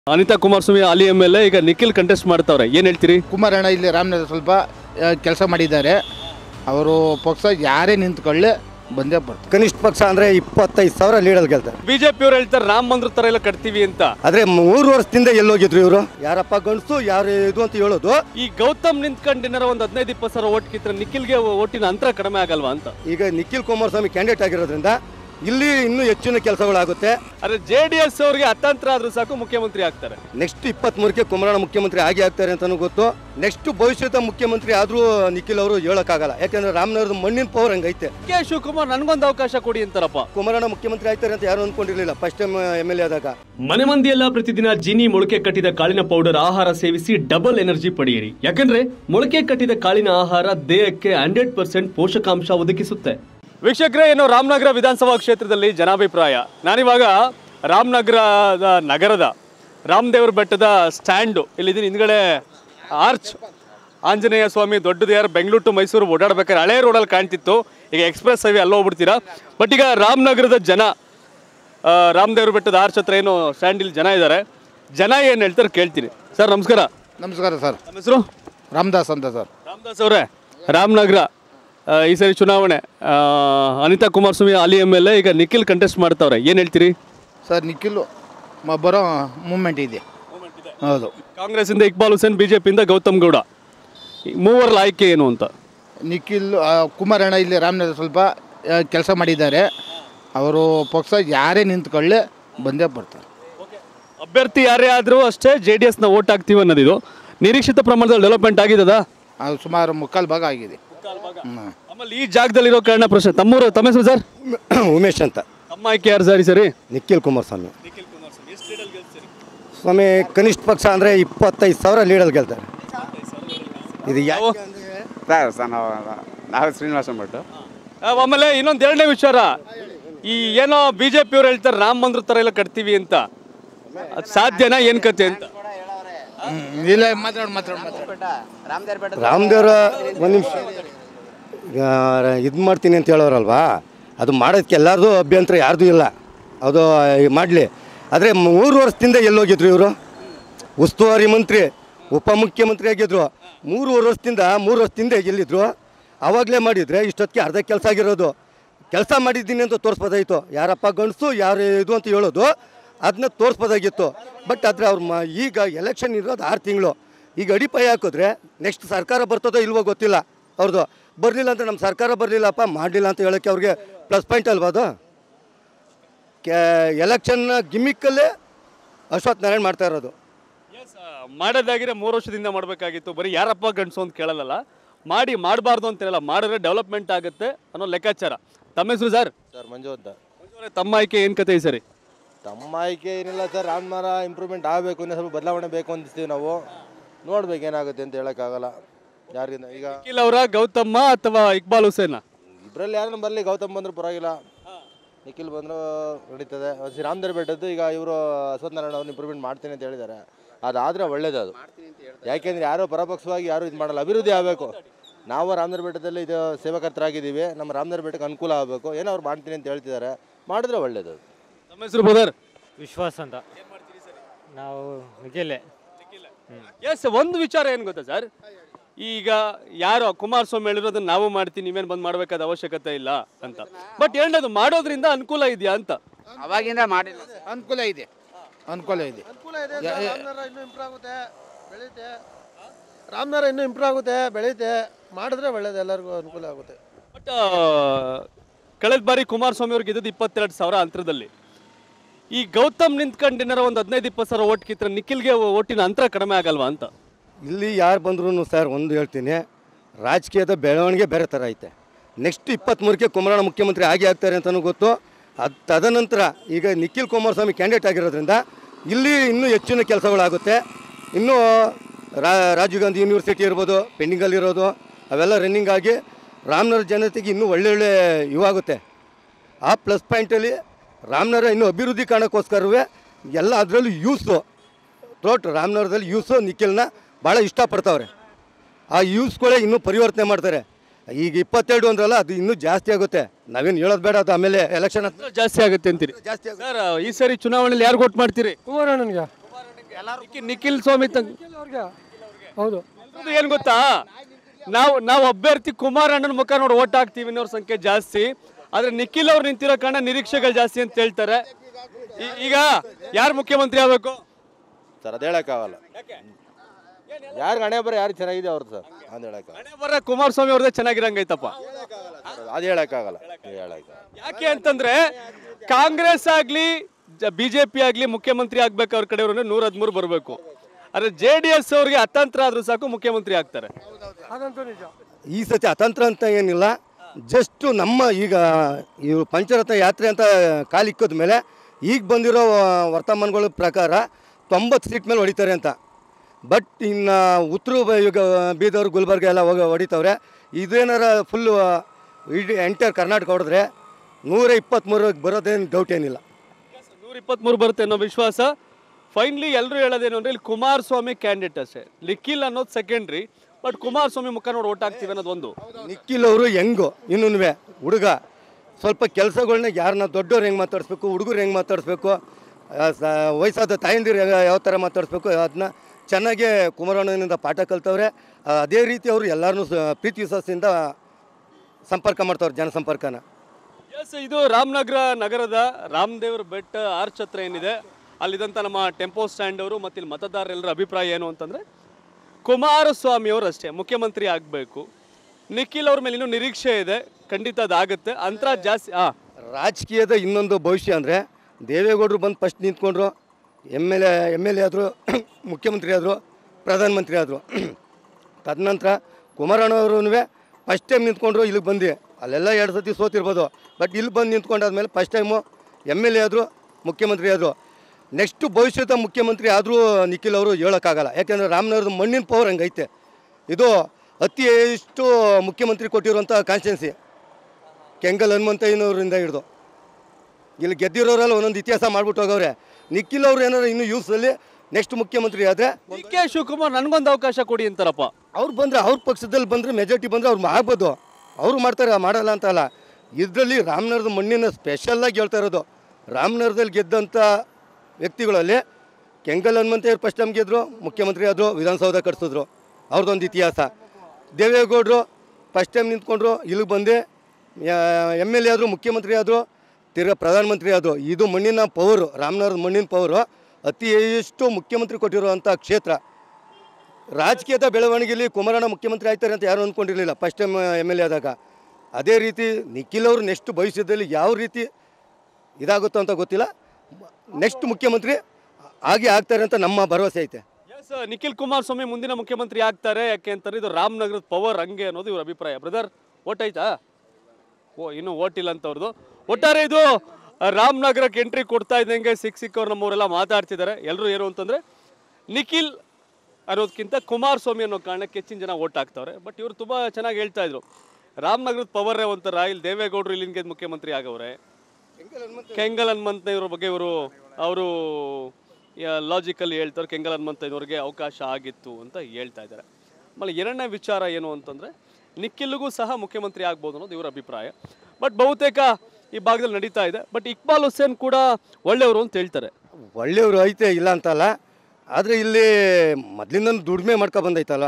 ಅನಿತಾ ಕುಮಾರಸ್ವಾಮಿ ಹಾಲಿ M L A ಈಗ Nikhil contest ಮಾಡ್ತಾವ್ರೆ ಏನ್ ಹೇಳ್ತೀರಿ ಕುಮಾರಣ್ಣ ಇಲ್ಲಿ ರಾಮನಗರ ಸ್ವಲ್ಪ ಕೆಲಸ ಮಾಡಿದ್ದಾರೆ ಅವರು ಪಕ್ಷ ಯಾರೇ ನಿಂತ್ಕೊಳ್ಳಿ ಬಂದೇ ಬರ್ತಾರೆ ಕನಿಷ್ಠ ಪಕ್ಷ ಅಂದರೆ ಇಪ್ಪತ್ತೈದು ಸಾವಿರ ಲೀಡಲ್ಲಿ ಗೆಲ್ತಾರೆ ಬಿಜೆಪಿ ಅವ್ರು ಹೇಳ್ತಾರೆ ರಾಮ ಮಂದಿರ ತರ ಎಲ್ಲ ಕಟ್ತೀವಿ ಅಂತ ಆದರೆ ಮೂರು ವರ್ಷದಿಂದ ಎಲ್ಲೋಗಿದ್ರು ಇವರು ಯಾರಪ್ಪ ಗಂಡಸು ಯಾರು ಇದು ಅಂತ ಹೇಳೋದು ಈ ಗೌತಮ್ ನಿಂತ್ಕೊಂಡು ಏನಾರ ಒಂದು ಹದಿನೈದು ಇಪ್ಪತ್ತು ಸಾವಿರ ಓಟ್ ಕಿತ್ರ ನಿಖಿಲ್ಗೆ ಓಟಿನ ಅಂತರ ಕಡಿಮೆ ಆಗಲ್ವಾ ಅಂತ ಈಗ ನಿಖಿಲ್ ಕುಮಾರಸ್ವಾಮಿ ಕ್ಯಾಂಡಿಡೇಟ್ ಆಗಿರೋದ್ರಿಂದ ಇಲ್ಲಿ ಇನ್ನೂ ಹೆಚ್ಚಿನ ಕೆಲಸಗಳಾಗುತ್ತೆ ಆದ್ರೆ ಜೆ ಡಿ ಎಸ್ ಅವ್ರಿಗೆ ಹತ್ತಾಂತರ ಆದ್ರೂ ಸಾಕು ಮುಖ್ಯಮಂತ್ರಿ ಆಗ್ತಾರೆ ನೆಕ್ಸ್ಟ್ ಇಪ್ಪತ್ತ್ಮೂರಕ್ಕೆ ಕುಮಾರಣ್ಣ ಮುಖ್ಯಮಂತ್ರಿ ಆಗಿ ಆಗ್ತಾರೆ ಅಂತಲೂ ಗೊತ್ತು ನೆಕ್ಸ್ಟ್ ಭವಿಷ್ಯದ ಮುಖ್ಯಮಂತ್ರಿ ಆದರೂ ನಿಖಿಲ್ ಅವರು ಹೇಳೋಕ್ಕಾಗಲ್ಲ ಯಾಕಂದ್ರೆ ರಾಮನಗರದ ಮಣ್ಣಿನ ಪವರ್ ಹಂಗೈತೆ ಕೆ ಶಿವಕುಮಾರ್ ನನ್ಗೊಂದು ಅವಕಾಶ ಕೊಡಿ ಅಂತಾರಪ್ಪ ಕುಮಾರಣ್ಣ ಮುಖ್ಯಮಂತ್ರಿ ಆಗ್ತಾರೆ ಅಂತ ಯಾರು ಅಂದ್ಕೊಂಡಿರಲಿಲ್ಲ first time M L A ಆದಾಗ ಮನೆ ಮಂದಿಯೆಲ್ಲ ಪ್ರತಿದಿನ ಜೀನಿ ಮೊಳಕೆ ಕಟ್ಟಿದ ಕಾಳಿನ ಪೌಡರ್ ಆಹಾರ ಸೇವಿಸಿ ಡಬಲ್ ಎನರ್ಜಿ ಪಡೆಯಿರಿ ಯಾಕಂದ್ರೆ ಮೊಳಕೆ ಕಟ್ಟಿದ ಕಾಳಿನ ಆಹಾರ ದೇಹಕ್ಕೆ ಹಂಡ್ರೆಡ್ ಪರ್ಸೆಂಟ್ ಪೋಷಕಾಂಶ ಒದಗಿಸುತ್ತೆ ವೀಕ್ಷಕರೇ ಏನು ರಾಮನಗರ ವಿಧಾನಸಭಾ ಕ್ಷೇತ್ರದಲ್ಲಿ ಜನಾಭಿಪ್ರಾಯ ನಾನಿವಾಗ ರಾಮನಗರದ ನಗರದ ರಾಮದೇವ್ರ ಬೆಟ್ಟದ ಸ್ಟ್ಯಾಂಡು ಇಲ್ಲಿದ್ದೀನಿ ಹಿಂದ್ಗಡೆ ಆರ್ಚ್ ಆಂಜನೇಯ ಸ್ವಾಮಿ ದೊಡ್ಡದು ಯಾರು ಬೆಂಗಳೂರು ಟು ಮೈಸೂರು ಓಡಾಡ್ಬೇಕಾದ್ರೆ ಹಳೆ ರೋಡಲ್ಲಿ ಕಾಣ್ತಿತ್ತು ಈಗ ಎಕ್ಸ್ಪ್ರೆಸ್ ಹೈವೇ ಅಲ್ಲೋ ಹೋಗ್ಬಿಡ್ತೀರಾ ಬಟ್ ಈಗ ರಾಮನಗರದ ಜನ ಆ, ರಾಮದೇವ್ರ ಬೆಟ್ಟದ ಆರ್ಚ್ ಹತ್ರ ಏನು ಸ್ಟ್ಯಾಂಡಲ್ಲಿ ಜನ ಇದ್ದಾರೆ ಜನ ಏನು ಹೇಳ್ತಾರೆ ಕೇಳ್ತೀನಿ ಸರ್ ನಮಸ್ಕಾರ ನಮಸ್ಕಾರ ಸರ್ ನಮ್ಮ ಹೆಸರು ರಾಮದಾಸ್ ಅಂತ ಸರ್ ರಾಮದಾಸ್ ಅವರೇ ರಾಮನಗರ ಆ, ಈ ಸರಿ ಚುನಾವಣೆ ಆ, ಅನಿತಾ ಕುಮಾರಸ್ವಾಮಿ ಹಾಲಿ ಎಮ್ ಎಲ್ ಎ ಈಗ ನಿಖಿಲ್ ಕಂಟೆಸ್ಟ್ ಮಾಡ್ತಾವ್ರೆ ಏನು ಹೇಳ್ತೀರಿ ಸರ್ ನಿಖಿಲ್ ಮ- ಬರೋ ಮೂಮೆಂಟ್ ಇದೆ ಹೌದು ಕಾಂಗ್ರೆಸ್ಸಿಂದ ಇಕ್ಬಾಲ್ ಹುಸೇನ್ ಬಿಜೆಪಿಯಿಂದ ಗೌತಮ್ ಗೌಡ ಈ ಮೂವರ ಆಯ್ಕೆ ಏನು ಅಂತ ನಿಖಿಲ್ ಆ, ಕುಮಾರಣ್ಣ ಇಲ್ಲಿ ರಾಮನಗರ ಸ್ವಲ್ಪ ಕೆಲಸ ಮಾಡಿದ್ದಾರೆ ಅವರು ಪಕ್ಷ ಯಾರೇ ನಿಂತ್ಕೊಳ್ಳಿ ಬಂದೇ ಬರ್ತಾರೆ ಅಭ್ಯರ್ಥಿ ಯಾರೇ ಆದರೂ ಅಷ್ಟೇ ಜೆ ಡಿ ಎಸ್ನ ಓಟ್ ಹಾಕ್ತೀವಿ ಅನ್ನೋದಿದು ನಿರೀಕ್ಷಿತ ಪ್ರಮಾಣದಲ್ಲಿ ಡೆವಲಪ್ಮೆಂಟ್ ಆಗಿದದ ಅದು ಸುಮಾರು ಮುಕ್ಕಾಲು ಭಾಗ ಆಗಿದೆ ಹ್ಞೂ ಆಮೇಲೆ ಈ ಜಾಗದಲ್ಲಿರೋ ಕಾರಣ ಪ್ರಶ್ನೆ ತಮ್ಮೂರು ತಮ್ಮ ಹೆಸರು ಸರ್ ಉಮೇಶ್ ಅಂತ ತಮ್ಮ ಆಯ್ಕೆ ಯಾರು ಸರ್ ಈ ಸರಿ ನಿಖಿಲ್ ಕುಮಾರಸ್ವಾಮಿ ಸ್ವಾಮಿ ಕನಿಷ್ಠ ಪಕ್ಷ ಅಂದರೆ ಇಪ್ಪತ್ತೈದು ಸಾವಿರ ಲೀಡಲ್ಲಿ ಗೆಲ್ತಾರೆ ಇದು ಯಾಕೆ ಸರ್ ಸರ್ ನಾವು ನಾವು ಶ್ರೀನಿವಾಸನ್ ಭಟ್ ಆ, ಆಮೇಲೆ ಇನ್ನೊಂದು ಎರಡನೇ ವಿಚಾರ ಈ ಏನೋ ಬಿಜೆಪಿ ಅವ್ರು ಹೇಳ್ತಾರೆ ರಾಮ ಮಂದಿರ ತರ ಎಲ್ಲ ಕಟ್ತೀವಿ ಅಂತ ಅದ್ ಸಾಧ್ಯನಾ ಏನ್ ಕತೆ ಅಂತ ಹ್ಮ್. ಇಲ್ಲ ಮಾತಾಡು ಮಾತಾಡು ಮಾತಾಡು ರಾಮದೇವ್ರ ಒಂದು ನಿಮಿಷ ಇದು ಮಾಡ್ತೀನಿ ಅಂತ ಹೇಳೋರಲ್ವಾ ಅದು ಮಾಡೋದಕ್ಕೆ ಎಲ್ಲರದು ಅಭ್ಯಂತರ ಯಾರ್ದು ಇಲ್ಲ ಅದು ಮಾಡಲಿ ಆದರೆ ಮೂರು ವರ್ಷದಿಂದ ಎಲ್ಲೋಗಿದ್ರು ಇವರು ಉಸ್ತುವಾರಿ ಮಂತ್ರಿ ಉಪಮುಖ್ಯಮಂತ್ರಿ ಆಗಿದ್ರು ಮೂರುವರೆ ವರ್ಷದಿಂದ ಮೂರು ವರ್ಷದಿಂದ ಗೆಲ್ಲಿದ್ರು ಆವಾಗಲೇ ಮಾಡಿದರೆ ಇಷ್ಟೊತ್ತಿಗೆ ಅರ್ಧ ಕೆಲಸ ಆಗಿರೋದು ಕೆಲಸ ಮಾಡಿದ್ದೀನಿ ಅಂತ ತೋರಿಸ್ಬೋದಾಗಿತ್ತು ಯಾರಪ್ಪ ಗಂಡಸು ಯಾರು ಇದು ಅಂತ ಹೇಳೋದು ಅದನ್ನ ತೋರಿಸ್ಬೋದಾಗಿತ್ತು ಬಟ್ ಆದರೆ ಅವ್ರು ಮ ಈಗ ಎಲೆಕ್ಷನ್ ಇರೋದು ಆರು ತಿಂಗಳು ಈಗ ಅಡಿಪಾಯ ಹಾಕಿದ್ರೆ ನೆಕ್ಸ್ಟ್ ಸರ್ಕಾರ ಬರ್ತದೋ ಇಲ್ವೋ ಗೊತ್ತಿಲ್ಲ ಅವ್ರದ್ದು ಬರಲಿಲ್ಲ ಅಂತ ನಮ್ಮ ಸರ್ಕಾರ ಬರಲಿಲ್ಲಪ್ಪ ಮಾಡಲಿಲ್ಲ ಅಂತ ಹೇಳೋಕ್ಕೆ ಅವ್ರಿಗೆ ಪ್ಲಸ್ ಪಾಯಿಂಟ್ ಅಲ್ವಾ ಅದು ಕೆ ಎಲೆಕ್ಷನ್ ಗಿಮ್ಮಿಕ್ಕಲ್ಲೇ ಅಶ್ವಥ್ ನಾರಾಯಣ್ ಮಾಡ್ತಾ ಇರೋದು ಮಾಡೋದಾಗಿದ್ರೆ ಮೂರು ವರ್ಷದಿಂದ ಮಾಡಬೇಕಾಗಿತ್ತು ಬರೀ ಯಾರಪ್ಪ ಗಂಡಸು ಅಂತ ಕೇಳಲ್ಲ ಮಾಡಿ ಮಾಡಬಾರ್ದು ಅಂತ ಹೇಳಲ್ಲ ಮಾಡಿದ್ರೆ ಡೆವಲಪ್ಮೆಂಟ್ ಆಗುತ್ತೆ ಅನ್ನೋ ಲೆಕ್ಕಾಚಾರ ತಮ್ಮ ಹೆಸರು ಸರ್ ಸರ್ ಮಂಜು ಅಂತ ತಮ್ಮ ಆಯ್ಕೆ ಏನು ಕತೆ ಈ ಸರಿ ತಮ್ಮ ಆಯ್ಕೆ ಏನಿಲ್ಲ ಸರ್ ರಾಮನಗರ ಇಂಪ್ರೂವ್ಮೆಂಟ್ ಆಗಬೇಕು ಇನ್ನೂ ಸ್ವಲ್ಪ ಬದಲಾವಣೆ ಬೇಕು ಅಂತಿಸ್ತೀವಿ ನಾವು ನೋಡ್ಬೇಕು ಏನಾಗುತ್ತೆ ಅಂತ ಹೇಳೋಕ್ಕಾಗಲ್ಲ ಯಾರಿಂದ ಈಗ ನಿಖಿಲ್ ಅವರ ಗೌತಮ್ಮ ಅಥವಾ ಇಕ್ಬಾಲ್ ಹುಸೇನ ಇಬ್ಬರಲ್ಲಿ ಯಾರನ್ನ ಬರಲಿ ಗೌತಮ್ ಬಂದರೂ ಪರವಾಗಿಲ್ಲ ನಿಖಿಲ್ ಬಂದರೂ ನಡೀತದೆ ಶ್ರೀ ರಾಮದೇವ್ರ ಬೆಟ್ಟದ್ದು ಈಗ ಇವರು ಅಶ್ವತ್ಥನಾರಾಯಣ ಅವ್ರನ್ನ ಇಂಪ್ರೂವ್ಮೆಂಟ್ ಮಾಡ್ತೀನಿ ಅಂತ ಹೇಳಿದ್ದಾರೆ ಅದಾದರೆ ಒಳ್ಳೇದು ಅದು ಯಾಕೆಂದರೆ ಯಾರೋ ಪರಪಕ್ಷವಾಗಿ ಯಾರೂ ಇದು ಮಾಡಲ್ಲ ಅಭಿವೃದ್ಧಿ ಆಗಬೇಕು ನಾವು ರಾಮದೇವ್ರ ಬೆಟ್ಟದಲ್ಲಿ ಇದು ಸೇವಕರ್ತರಾಗಿದ್ದೀವಿ ನಮ್ಮ ರಾಮದೇವ್ರ ಬೆಟ್ಟಕ್ಕೆ ಅನುಕೂಲ ಆಗಬೇಕು ಏನೋ ಅವ್ರು ಮಾಡ್ತೀನಿ ಅಂತ ಹೇಳ್ತಿದ್ದಾರೆ ಮಾಡಿದ್ರೆ ಒಳ್ಳೇದು ಅದು ತಮ್ಮ ಹೆಸರು ಬ್ರದರ್ ವಿಶ್ವಾಸ್ ಅಂತ ನಾವು ನಿಖಿಲೆ ಎಸ್ ಒಂದು ವಿಚಾರ ಏನು ಗೊತ್ತಾ ಸರ್ ಈಗ ಯಾರೋ ಕುಮಾರಸ್ವಾಮಿ ಹೇಳಿರೋದನ್ನ ನಾವು ಮಾಡ್ತೀವಿ ನೀವೇನು ಬಂದು ಮಾಡಬೇಕಾದ ಅವಶ್ಯಕತೆ ಇಲ್ಲ ಅಂತ ಬಟ್ ಎರಡನೇದು ಮಾಡೋದ್ರಿಂದ ಅನುಕೂಲ ಇದೆಯಾ ಅಂತ ಅವಾಗಿಂದ ಮಾಡಿಲ್ಲ ಅನುಕೂಲ ಇದೆ ಅನುಕೂಲ ಇದೆ ರಾಮನಗರ ಇನ್ನೂ ಇಂಪ್ರೂವ್ ಆಗುತ್ತೆ ಬೆಳೆಯುತ್ತೆ ರಾಮನಗರ ಇನ್ನೂ ಇಂಪ್ರೂವ್ ಆಗುತ್ತೆ ಬೆಳೆಯುತ್ತೆ ಮಾಡಿದ್ರೆ ಒಳ್ಳೇದು ಎಲ್ಲರಿಗೂ ಅನುಕೂಲ ಆಗುತ್ತೆ ಬಟ್ ಕಳೆದ ಬಾರಿ ಕುಮಾರಸ್ವಾಮಿ ಅವ್ರಿಗೆ ಇದ್ದದ್ದು ಇಪ್ಪತ್ತೆರಡು ಸಾವಿರ ಅಂತರದಲ್ಲಿ ಈ ಗೌತಮ್ ನಿಂತ್ಕೊಂಡು ಏನಾರ ಒಂದು ಹದಿನೈದು ಇಪ್ಪತ್ತು ಸಾವಿರ ಓಟ್ ಕಿತ್ರ ನಿಖಿಲ್ಗೆ ಓಟಿನ ಅಂತರ ಕಡಿಮೆ ಆಗಲ್ವಾ ಅಂತ ಇಲ್ಲಿ ಯಾರು ಬಂದ್ರೂ ಸರ್ ಒಂದು ಹೇಳ್ತೀನಿ ರಾಜಕೀಯದ ಬೆಳವಣಿಗೆ ಬೇರೆ ಥರ ಐತೆ ನೆಕ್ಸ್ಟ್ ಇಪ್ಪತ್ತ್ಮೂರಕ್ಕೆ ಕುಮಾರಣ್ಣ ಮುಖ್ಯಮಂತ್ರಿ ಆಗಿ ಆಗ್ತಾರೆ ಅಂತಲೂ ಗೊತ್ತು ಅದು ತದನಂತರ ಈಗ ನಿಖಿಲ್ ಕುಮಾರಸ್ವಾಮಿ ಕ್ಯಾಂಡಿಡೇಟ್ ಆಗಿರೋದ್ರಿಂದ ಇಲ್ಲಿ ಇನ್ನೂ ಹೆಚ್ಚಿನ ಕೆಲಸಗಳಾಗುತ್ತೆ ಇನ್ನೂ ರಾ ರಾಜೀವ್ ಗಾಂಧಿ ಯೂನಿವರ್ಸಿಟಿ ಇರ್ಬೋದು ಪೆಂಡಿಂಗಲ್ಲಿರೋದು ಅವೆಲ್ಲ ರನ್ನಿಂಗ್ ಆಗಿ ರಾಮನಗರ ಜನತೆಗೆ ಇನ್ನೂ ಒಳ್ಳೊಳ್ಳೆ ಇವಾಗುತ್ತೆ ಆ ಪ್ಲಸ್ ಪಾಯಿಂಟಲ್ಲಿ ರಾಮನಗರ ಇನ್ನೂ ಅಭಿವೃದ್ಧಿ ಕಾರಣಕ್ಕೋಸ್ಕರವೇ ಎಲ್ಲ ಅದರಲ್ಲೂ ಯೂಸು ಥ್ರೋಟ್ ರಾಮನಗರದಲ್ಲಿ ಯೂಸು ನಿಖಿಲ್ನ ಭಾಳ ಇಷ್ಟಪಡ್ತಾವ್ರೆ ಆ ಯೂಸ್ಗಳೇ ಇನ್ನೂ ಪರಿವರ್ತನೆ ಮಾಡ್ತಾರೆ ಈಗ ಇಪ್ಪತ್ತೆರಡು ಅಂದ್ರಲ್ಲ ಅದು ಇನ್ನೂ ಜಾಸ್ತಿ ಆಗುತ್ತೆ ನಾವೇನು ಹೇಳೋದು ಬೇಡ ಅದು ಆಮೇಲೆ ಎಲೆಕ್ಷನ್ ಜಾಸ್ತಿ ಆಗುತ್ತೆ ಅಂತೀರಿ ಜಾಸ್ತಿ ಆಗುತ್ತೆ ಸರ್ ಈ ಸರಿ ಚುನಾವಣೆಯಲ್ಲಿ ಯಾರು ಓಟ್ ಮಾಡ್ತೀರಿ ಕುಮಾರಣ್ಣನಿಗೆ ನಿಖಿಲ್- ನಿಖಿಲ್ ಸ್ವಾಮಿ ತಂಗ ಅವ್ರಿಗೆ ಹೌದು ಅದು ಏನ್ ಗೊತ್ತಾ ನಾವು ನಾವು ಅಭ್ಯರ್ಥಿ ಕುಮಾರ್ ಅಣ್ಣನ ಮುಖ ನೋಡಿ ಓಟ್ ಹಾಕ್ತೀವಿ ಅನ್ನೋರ್ ಸಂಖ್ಯೆ ಜಾಸ್ತಿ ಆದ್ರೆ ನಿಖಿಲ್ ಅವ್ರು ನಿಂತಿರೋ ಕಾರಣ ನಿರೀಕ್ಷೆಗಳು ಜಾಸ್ತಿ ಅಂತ ಹೇಳ್ತಾರೆ ಈ- ಈಗ ಯಾರು ಮುಖ್ಯಮಂತ್ರಿ ಆಗ್ಬೇಕು ಸರ್ ಅದು ಹೇಳೋಕ್ಕಾಗಲ್ಲ ಯಾರು ಹಣೆ ಬರ ಯಾರು ಚೆನ್ನಾಗಿದೆ ಅವ್ರದ್ದು ಸರ್ ಅದು ಹೇಳೋಕ್ಕಾಗಲ್ಲ ಹಣೆ ಬರ ಕುಮಾರಸ್ವಾಮಿ ಅವ್ರದ್ದೇ ಚೆನ್ನಾಗಿರಂಗೈತಪ್ಪ ಅದು ಹೇಳೋಕ್ಕಾಗಲ್ಲ ಹೇಳೋಕ್ಕಾಗಲ್ಲ ಯಾಕೆ ಅಂತಂದ್ರೆ ಕಾಂಗ್ರೆಸ್ ಆಗ್ಲಿ ಬಿಜೆಪಿ ಆಗ್ಲಿ ಮುಖ್ಯಮಂತ್ರಿ ಆಗ್ಬೇಕು ಅವ್ರ ಕಡೆಯವ್ರು ನೂರ ಹದಿಮೂರು ಬರಬೇಕು ಆದ್ರೆ ಜೆ ಡಿ ಎಸ್ ಅವ್ರಿಗೆ ಅತಂತ್ರ ಆದ್ರೂ ಸಾಕು ಮುಖ್ಯಮಂತ್ರಿ ಆಗ್ತಾರೆ ಅದಂತೂ ನಿಜ ಈ ಸತಿ ಅತಂತ್ರ ಅಂತ ಏನಿಲ್ಲ ಜಸ್ಟ್ ನಮ್ಮ ಈಗ ಇವು ಪಂಚರತ್ನ ಯಾತ್ರೆ ಅಂತ ಕಾಲಿಕ್ಕದ ಮೇಲೆ ಈಗ ಬಂದಿರೋ ವರ್ತಮಾನಗಳ ಪ್ರಕಾರ ತೊಂಬತ್ತು ಸೀಟ್ ಮೇಲೆ ಹೊಡಿತಾರೆ ಅಂತ ಬಟ್ ಇನ್ನು ಉತ್ತರ ಬ- ಈಗ ಬೀದರ್ ಗುಲ್ಬರ್ಗ ಎಲ್ಲ ಹೋಗಿ ಹೊಡಿತವ್ರೆ ಇದೇನಾರ ಫುಲ್ಲು ಇಡೀ ಎಂಟೈರ್ ಕರ್ನಾಟಕ ಹೊಡೆದ್ರೆ ನೂರ ಇಪ್ಪತ್ತ್ಮೂರಕ್ಕೆ ಬರೋದೇನು ಡೌಟ್ ಏನಿಲ್ಲ ನೂರ ಇಪ್ಪತ್ಮೂರು ಬರುತ್ತೆ ಅನ್ನೋ ವಿಶ್ವಾಸ ಫೈನಲಿ ಎಲ್ಲರೂ ಹೇಳೋದೇನು ಅಂದ್ರೆ ಇಲ್ಲಿ ಕುಮಾರಸ್ವಾಮಿ ಕ್ಯಾಂಡಿಡೇಟ್ ಅಷ್ಟೇ ನಿಖಿಲ್ ಅನ್ನೋದು ಸೆಕೆಂಡ್ರಿ ಬಟ್ ಕುಮಾರಸ್ವಾಮಿ ಮುಖ ನೋಡಿ ಓಟ್ ಹಾಕ್ತೀವಿ ಅನ್ನೋದು ಒಂದು ನಿಖಿಲ್ ಅವರು ಹೆಂಗು ಇನ್ನೂ ಹುಡುಗ ಸ್ವಲ್ಪ ಕೆಲಸಗಳ್ನ ಯಾರನ್ನ ದೊಡ್ಡವ್ರು ಹೆಂಗೆ ಮಾತಾಡಿಸ್ಬೇಕು ಹುಡುಗರು ಹೆಂಗೆ ಮಾತಾಡಿಸ್ಬೇಕು ಆ, ಸ- ವಯಸ್ಸಾದ ತಾಯಂದಿರು ಯಾವ ಥರ ಮಾತಾಡಿಸ್ಬೇಕು ಅದನ್ನ ಚೆನ್ನಾಗೇ ಕುಮಾರಣ್ಣನಿಂದ ಪಾಠ ಕಲ್ತವ್ರೆ ಆ, ಅದೇ ರೀತಿ ಅವರು ಎಲ್ಲರನ್ನೂ ಪ್ರೀತಿ ವಿಶ್ವಾಸದಿಂದ ಸಂಪರ್ಕ ಮಾಡ್ತವ್ರೆ ಜನಸಂಪರ್ಕನ ಎಸ್ ಇದು ರಾಮನಗರ ನಗರದ ರಾಮದೇವ್ರ ಬೆಟ್ಟ ಆರ್ಚ್ ಹತ್ರ ಏನಿದೆ ಅಲ್ಲಿದಂತ ನಮ್ಮ ಟೆಂಪೋ ಸ್ಟ್ಯಾಂಡ್ ಅವರು ಮತ್ತು ಇಲ್ಲಿ ಮತದಾರರೆಲ್ಲರ ಅಭಿಪ್ರಾಯ ಏನು ಅಂತಂದ್ರೆ ಕುಮಾರಸ್ವಾಮಿ ಅವರು ಅಷ್ಟೇ ಮುಖ್ಯಮಂತ್ರಿ ಆಗಬೇಕು ನಿಖಿಲ್ ಅವ್ರ ಮೇಲೆ ಇನ್ನೂ ನಿರೀಕ್ಷೆ ಇದೆ ಖಂಡಿತ ಅದಾಗುತ್ತೆ ಅಂತರ ಜಾಸ್ತಿ ಆ ರಾಜಕೀಯದ ಇನ್ನೊಂದು ಭವಿಷ್ಯ ಅಂದರೆ ದೇವೇಗೌಡರು ಬಂದು ಫಸ್ಟ್ ನಿಂತ್ಕೊಂಡ್ರು M L A M L A ಆದರು ಮುಖ್ಯಮಂತ್ರಿ ಆದರು ಪ್ರಧಾನಮಂತ್ರಿ ಆದರು ತದನಂತರ ಕುಮಾರಣ್ಣವರು ಫಸ್ಟ್ ಟೈಮ್ ನಿಂತ್ಕೊಂಡ್ರು ಇಲ್ಲಿಗೆ ಬಂದು ಅಲ್ಲೆಲ್ಲ ಎರಡು ಸತಿ ಸೋತಿರ್ಬೋದು ಬಟ್ ಇಲ್ಲಿ ಬಂದು ನಿಂತ್ಕೊಂಡಾದ್ಮೇಲೆ first time M L A ಆದರು ಮುಖ್ಯಮಂತ್ರಿ ಆದರು ನೆಕ್ಸ್ಟ್ ಭವಿಷ್ಯದ ಮುಖ್ಯಮಂತ್ರಿ ಆದರೂ ನಿಖಿಲ್ ಅವರು ಹೇಳೋಕ್ಕಾಗಲ್ಲ ಯಾಕೆಂದರೆ ರಾಮನಗರದ ಮಣ್ಣಿನ ಪವರ್ ಹಂಗೈತೆ ಇದು ಅತಿ ಎಷ್ಟು ಮುಖ್ಯಮಂತ್ರಿ ಕೊಟ್ಟಿರುವಂಥ ಕಾನ್ಸ್ಟಿಟ್ಯೂನ್ಸಿ ಕೆಂಗಲ್ ಹನುಮಂತಯ್ಯನವರಿಂದ ಹಿಡಿದು ಇಲ್ಲಿ ಗೆದ್ದಿರೋರೆಲ್ಲ ಒಂದೊಂದು ಇತಿಹಾಸ ಮಾಡ್ಬಿಟ್ಟು ಹೋಗವ್ರೆ ನಿಖಿಲ್ ಅವ್ರು ಏನಾರು ಇನ್ನೂ ಯೂಸಲ್ಲಿ ನೆಕ್ಸ್ಟ್ ಮುಖ್ಯಮಂತ್ರಿ ಆದರೆ ಡಿ ಕೆ ಶಿವಕುಮಾರ್ ನನಗೊಂದು ಅವಕಾಶ ಕೊಡಿ ಅಂತಾರಪ್ಪ ಅವ್ರು ಬಂದರೆ ಅವ್ರ ಪಕ್ಷದಲ್ಲಿ ಬಂದರೆ ಮೆಜಾರಿಟಿ ಬಂದರೆ ಅವ್ರು ಆಗ್ಬೋದು ಅವರು ಮಾಡ್ತಾರೆ ಮಾಡಲ್ಲ ಅಂತ ಅಲ್ಲ ಇದರಲ್ಲಿ ರಾಮನಗರದ ಮಣ್ಣಿನ ಸ್ಪೆಷಲ್ಲಾಗಿ ಹೇಳ್ತಾ ಇರೋದು ರಾಮನಗರದಲ್ಲಿ ಗೆದ್ದಂಥ ವ್ಯಕ್ತಿಗಳಲ್ಲಿ ಕೆಂಗಲ್ ಹನುಮಂತಯ್ಯರು ಫಸ್ಟ್ ಟೈಮ್ ಗೆದ್ದರು ಮುಖ್ಯಮಂತ್ರಿ ಆದರು ವಿಧಾನಸೌಧ ಕಟ್ಸಿದ್ರು ಅವ್ರದ್ದೊಂದು ಇತಿಹಾಸ ದೇವೇಗೌಡರು ಫಸ್ಟ್ ಟೈಮ್ ನಿಂತ್ಕೊಂಡ್ರು ಇಲ್ಲಿಗೆ ಬಂದು ಎಮ್ ಎಲ್ ಎ ಆದರು ಮುಖ್ಯಮಂತ್ರಿ ಆದರು ತಿರ್ಗಾ ಪ್ರಧಾನಮಂತ್ರಿ ಆದರು ಇದು ಮಣ್ಣಿನ ಪವರು ರಾಮನಗರದ ಮಣ್ಣಿನ ಪವರು ಅತಿ ಎಷ್ಟು ಮುಖ್ಯಮಂತ್ರಿ ಕೊಟ್ಟಿರುವಂಥ ಕ್ಷೇತ್ರ ರಾಜಕೀಯದ ಬೆಳವಣಿಗೆಯಲ್ಲಿ ಕುಮಾರಣ್ಣ ಮುಖ್ಯಮಂತ್ರಿ ಆಯ್ತಾರೆ ಅಂತ ಯಾರು ಅಂದ್ಕೊಂಡಿರಲಿಲ್ಲ first time M L A ಆದಾಗ ಅದೇ ರೀತಿ ನಿಖಿಲ್ ಅವರು ನೆಕ್ಸ್ಟ್ ಭವಿಷ್ಯದಲ್ಲಿ ಯಾವ ರೀತಿ ಇದಾಗುತ್ತೋ ಅಂತ ಗೊತ್ತಿಲ್ಲ ನೆಕ್ಸ್ಟ್ ಮುಖ್ಯಮಂತ್ರಿ ಹಾಗೆ ಆಗ್ತಾರೆ ಅಂತ ನಮ್ಮ ಭರವಸೆ ಐತೆ ಎಸ್ ನಿಖಿಲ್ ಕುಮಾರಸ್ವಾಮಿ ಮುಂದಿನ ಮುಖ್ಯಮಂತ್ರಿ ಆಗ್ತಾರೆ ಯಾಕೆ ಅಂತಾರೆ ಇದು ರಾಮನಗರದ ಪವರ್ ಹಂಗೆ ಅನ್ನೋದು ಇವ್ರ ಅಭಿಪ್ರಾಯ ಬ್ರದರ್ ಓಟ್ ಆಯ್ತಾ ಓ ಇನ್ನೂ ಓಟ್ ಇಲ್ಲ ಅಂತ ಅವ್ರದ್ದು ಒಟ್ಟಾರೆ ಇದು ಆ, ರಾಮನಗರಕ್ಕೆ ಎಂಟ್ರಿ ಕೊಡ್ತಾ ಇದ್ದಂಗೆ ಸಿಕ್ ಸಿಕ್ಕವ್ರು ನಮ್ಮವರೆಲ್ಲ ಮಾತಾಡ್ತಿದ್ದಾರೆ ಎಲ್ಲರೂ ಏನು ಅಂತಂದ್ರೆ ನಿಖಿಲ್ ಅನ್ನೋದಕ್ಕಿಂತ ಕುಮಾರಸ್ವಾಮಿ ಅನ್ನೋ ಕಾರಣಕ್ಕೆ ಹೆಚ್ಚಿನ ಜನ ಓಟ್ ಹಾಕ್ತವ್ರೆ ಬಟ್ ಇವರು ತುಂಬ ಚೆನ್ನಾಗಿ ಹೇಳ್ತಾ ಇದ್ರು ರಾಮನಗರದ ಪವರೇ ಒಂಥರ ಇಲ್ಲಿ ದೇವೇಗೌಡರು ಇಲ್ಲಿಂದ ಮುಖ್ಯಮಂತ್ರಿ ಆಗವ್ರೆ ಕೆಂಗಲ್ ಹನುಮಂತಯ್ಯವ್ರ ಬಗ್ಗೆ ಇವರು ಅವರು ಲಾಜಿಕಲ್ಲಿ ಹೇಳ್ತಾರೆ ಕೆಂಗಲ್ ಹನುಮಂತಯ್ಯವ್ರಿಗೆ ಅವಕಾಶ ಆಗಿತ್ತು ಅಂತ ಹೇಳ್ತಾ ಇದ್ದಾರೆ ಆಮೇಲೆ ಎರಡನೇ ವಿಚಾರ ಏನು ಅಂತಂದರೆ ನಿಖಿಲ್ಗೂ ಸಹ ಮುಖ್ಯಮಂತ್ರಿ ಆಗ್ಬೋದು ಅನ್ನೋದು ಇವರ ಅಭಿಪ್ರಾಯ ಬಟ್ ಬಹುತೇಕ ಈ ಭಾಗದಲ್ಲಿ ನಡೀತಾ ಇದೆ ಬಟ್ ಇಕ್ಬಾಲ್ ಹುಸೇನ್ ಕೂಡ ಒಳ್ಳೆಯವರು ಅಂತ ಹೇಳ್ತಾರೆ ಒಳ್ಳೆಯವರು ಐತೆ ಇಲ್ಲ ಅಂತಲ್ಲ ಆದರೆ ಇಲ್ಲಿ ಮೊದಲಿಂದ ದುಡಿಮೆ ಮಾಡ್ಕೊ ಬಂದೈತಲ್ವ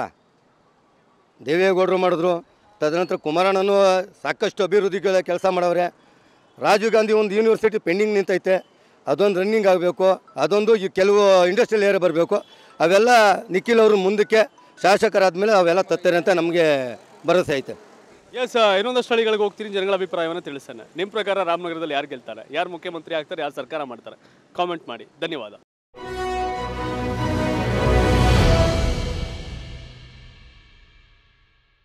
ದೇವೇಗೌಡರು ಮಾಡಿದ್ರು ತದನಂತರ ಕುಮಾರಣ್ಣನೂ ಸಾಕಷ್ಟು ಅಭಿವೃದ್ಧಿಗಳ ಕೆಲಸ ಮಾಡವ್ರೆ ರಾಜೀವ್ ಗಾಂಧಿ ಒಂದು ಯೂನಿವರ್ಸಿಟಿ ಪೆಂಡಿಂಗ್ ನಿಂತೈತೆ ಅದೊಂದು ರನ್ನಿಂಗ್ ಆಗಬೇಕು ಅದೊಂದು ಈ ಕೆಲವು ಇಂಡಸ್ಟ್ರಿಯಲ್ ಏರಿಯಾ ಬರಬೇಕು ಅವೆಲ್ಲ ನಿಖಿಲ್ ಅವರು ಮುಂದಕ್ಕೆ ಶಾಸಕರಾದ್ಮೇಲೆ ಅವೆಲ್ಲ ತತ್ತಾರೆ ಅಂತ ನಮಗೆ ಭರವಸೆ ಐತೆ ಎಸ್ ಇನ್ನೊಂದಷ್ಟು ಹಳ್ಳಿಗಳಿಗೆ ಹೋಗ್ತೀನಿ ಜನಗಳ ಅಭಿಪ್ರಾಯವನ್ನು ತಿಳಿಸ್ತೇನೆ ನಿಮ್ಮ ಪ್ರಕಾರ ರಾಮನಗರದಲ್ಲಿ ಯಾರು ಗೆಲ್ತಾರೆ ಯಾರು ಮುಖ್ಯಮಂತ್ರಿ ಆಗ್ತಾರೆ ಯಾರು ಸರ್ಕಾರ ಮಾಡ್ತಾರೆ ಕಾಮೆಂಟ್ ಮಾಡಿ ಧನ್ಯವಾದ